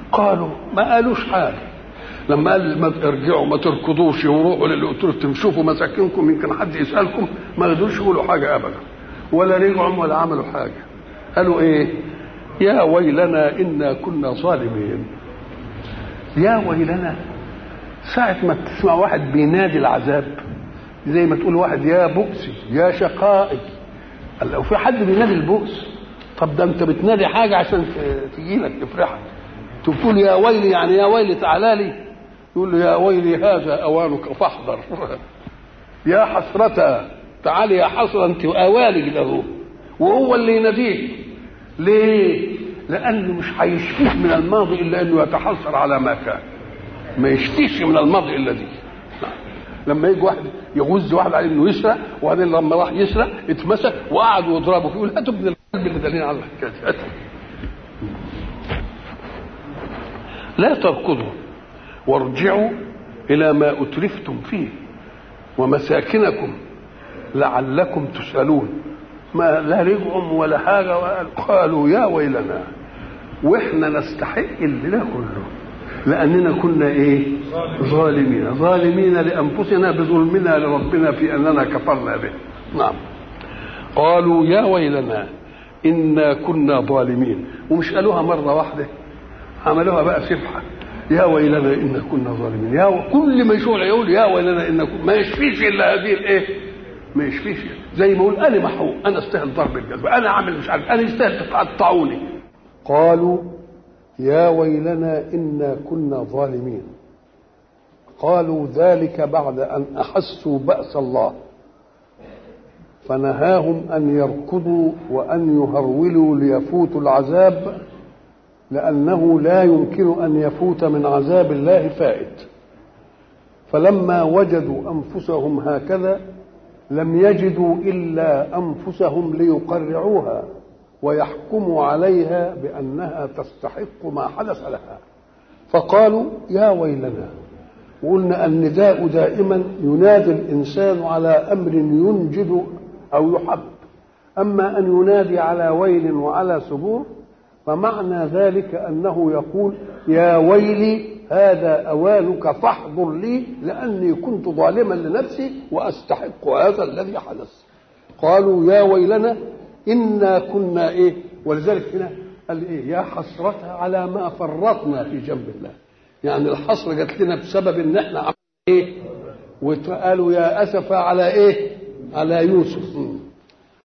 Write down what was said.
قالوا ما قالوش حاجه لما قال ما ارجعوا ما تركضوش وروحوا للي قلت له تشوفوا مساكنكم يمكن حد يسالكم ما قدروش يقولوا حاجه ابدا ولا رجعوا ولا عملوا حاجه قالوا ايه يا ويلنا انا كنا ظالمين يا ويلنا ساعة ما تسمع واحد بينادي العذاب زي ما تقول واحد يا بؤسي يا شقائي قال لو في حد بينادي البؤس طب ده انت بتنادي حاجة عشان تجي لك تفرحك تقول يا ويلي يعني يا ويلي تعالى لي يقول له يا ويلي هذا اوانك فاحضر يا حسرة تعالي يا حسرة انت اوالك له وهو اللي يناديك ليه؟ لانه مش هيشفيك من الماضي الا انه يتحسر على ما كان ما يشفيش من الماضي الا دي لما يجي واحد يغز واحد على انه يسرق وبعدين لما راح يسرق اتمسك وقعدوا يضربوا فيه يقول هاتوا ابن الكلب اللي دليل على الحكايه دي هاتوا لا تركضوا وارجعوا الى ما اترفتم فيه ومساكنكم لعلكم تسالون ما لا رجعوا ولا حاجه قالوا يا ويلنا واحنا نستحق اللي ده كله لاننا كنا ايه ظالمين ظالمين لانفسنا بظلمنا لربنا في اننا كفرنا به نعم قالوا يا ويلنا انا كنا ظالمين ومش قالوها مره واحده عملوها بقى سبحه يا ويلنا انا كنا ظالمين يا كل ما يشوع يقول يا ويلنا ان ما يشفيش الا هذه الايه ما يشفيش زي ما يقول انا محروق انا استاهل ضرب الجزمه انا عامل مش عارف انا يستاهل تقطعوني قالوا يا ويلنا انا كنا ظالمين قالوا ذلك بعد ان احسوا باس الله فنهاهم ان يركضوا وان يهرولوا ليفوتوا العذاب لانه لا يمكن ان يفوت من عذاب الله فائت فلما وجدوا انفسهم هكذا لم يجدوا الا انفسهم ليقرعوها ويحكموا عليها بانها تستحق ما حدث لها فقالوا يا ويلنا وقلنا النداء دائما ينادي الانسان على امر ينجد او يحب اما ان ينادي على ويل وعلى سبور فمعنى ذلك انه يقول يا ويلي هذا اوانك فاحضر لي لاني كنت ظالما لنفسي واستحق هذا الذي حدث قالوا يا ويلنا انا كنا ايه ولذلك هنا قال ايه يا حسرة على ما فرطنا في جنب الله يعني الحسرة جات لنا بسبب ان احنا ايه وقالوا يا اسف على ايه على يوسف